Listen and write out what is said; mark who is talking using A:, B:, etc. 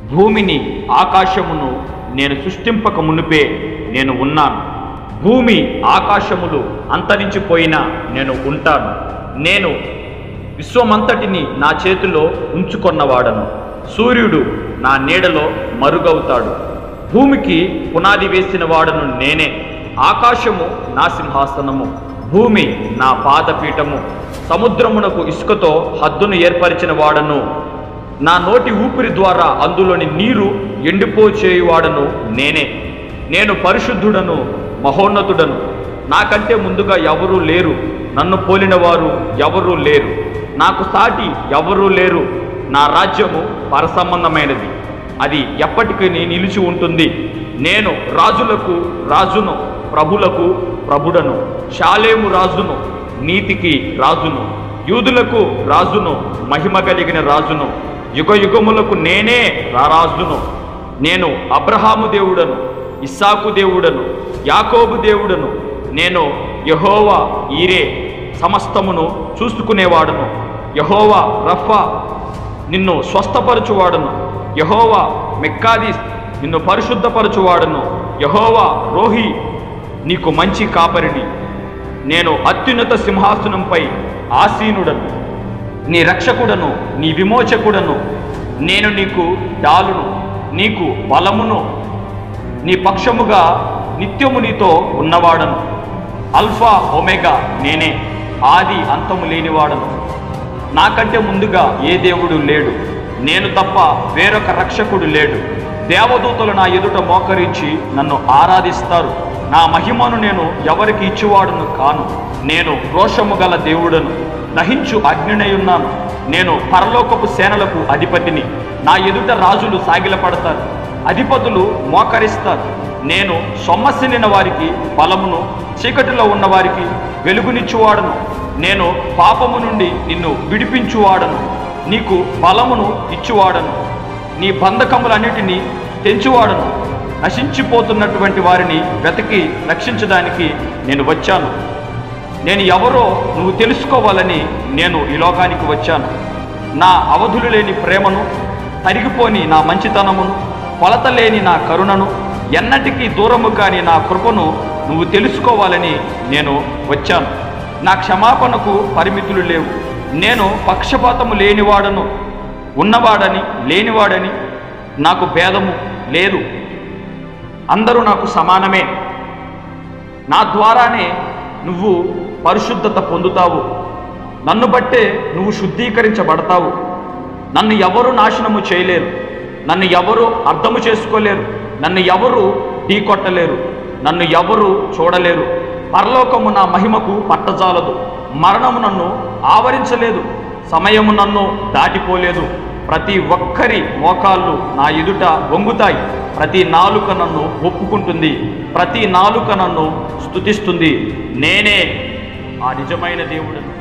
A: భూమిని ఆకాశమును నేను సృష్టింపక మునుపే నేను ఉన్నాను భూమి ఆకాశములు అంతరించిపోయినా నేను ఉంటాను నేను విశ్వమంతటిని నా చేతిలో ఉంచుకొన్నవాడను సూర్యుడు నా నీడలో మరుగవుతాడు భూమికి పునాది వేసిన వాడను నేనే ఆకాశము నా సింహాసనము భూమి నా పాదపీఠము సముద్రమునకు ఇసుకతో హద్దును ఏర్పరిచిన వాడను నా నోటి ఊపిరి ద్వారా అందులోని నీరు ఎండిపోచేయువాడను నేనే నేను పరిశుద్ధుడను మహోన్నతుడను నాకంటే ముందుగా ఎవరూ లేరు నన్ను పోలిన వారు ఎవరూ లేరు నాకు సాటి ఎవరూ లేరు నా రాజ్యము పరసంబంధమైనది అది ఎప్పటికీ నిలిచి ఉంటుంది నేను రాజులకు రాజును ప్రభులకు ప్రభుడను శాలేము రాజును నీతికి రాజును యూదులకు రాజును మహిమ కలిగిన రాజును యుగ యుగములకు నేనే రారాజును నేను అబ్రహాము దేవుడను ఇస్సాకు దేవుడను యాకోబు దేవుడను నేను యహోవా ఈరే సమస్తమును చూసుకునేవాడను యహోవా రఫా నిన్ను స్వస్థపరచువాడను యహోవా మెక్కాదీస్ నిన్ను పరిశుద్ధపరచువాడను యహోవా రోహి నీకు మంచి కాపరిని నేను అత్యున్నత సింహాసనంపై ఆసీనుడను నీ రక్షకుడను నీ విమోచకుడను నేను నీకు డాలును నీకు బలమును నీ పక్షముగా నిత్యము నీతో ఉన్నవాడను అల్ఫా ఒమేగా నేనే ఆది అంతము లేనివాడను నాకంటే ముందుగా ఏ దేవుడు లేడు నేను తప్ప వేరొక రక్షకుడు లేడు దేవదూతలు నా ఎదుట మోకరించి నన్ను ఆరాధిస్తారు నా మహిమను నేను ఎవరికి ఇచ్చువాడును కాను నేను రోషము గల దేవుడను దహించు అగ్నినయున్నాను నేను పరలోకపు సేనలకు అధిపతిని నా ఎదుట రాజులు సాగిలపడతారు అధిపతులు మోకరిస్తారు నేను సొమ్మసిల్లిన వారికి బలమును చీకటిలో ఉన్న వారికి వెలుగునిచ్చువాడను నేను పాపము నుండి నిన్ను విడిపించువాడను నీకు బలమును ఇచ్చువాడను నీ బంధకములన్నిటినీ తెంచువాడను నశించిపోతున్నటువంటి వారిని వెతికి రక్షించడానికి నేను వచ్చాను నేను ఎవరో నువ్వు తెలుసుకోవాలని నేను ఈ లోకానికి వచ్చాను నా అవధులు లేని ప్రేమను తరిగిపోని నా మంచితనమును కొలత లేని నా కరుణను ఎన్నటికీ దూరము కాని నా కృపను నువ్వు తెలుసుకోవాలని నేను వచ్చాను నా క్షమాపణకు పరిమితులు లేవు నేను పక్షపాతము లేనివాడను ఉన్నవాడని లేనివాడని నాకు భేదము లేదు అందరూ నాకు సమానమే నా ద్వారానే నువ్వు పరిశుద్ధత పొందుతావు నన్ను బట్టే నువ్వు శుద్ధీకరించబడతావు నన్ను ఎవరు నాశనము చేయలేరు నన్ను ఎవరు అర్థము చేసుకోలేరు నన్ను ఎవరు ఢీకొట్టలేరు నన్ను ఎవరు చూడలేరు పరలోకము నా మహిమకు పట్టజాలదు మరణము నన్ను ఆవరించలేదు సమయము నన్ను దాటిపోలేదు ప్రతి ఒక్కరి మోకాళ్ళు నా ఎదుట వంగుతాయి ప్రతి నాలుక నన్ను ఒప్పుకుంటుంది ప్రతి నాలుక నన్ను స్తుతిస్తుంది నేనే ఆ నిజమైన దేవుడను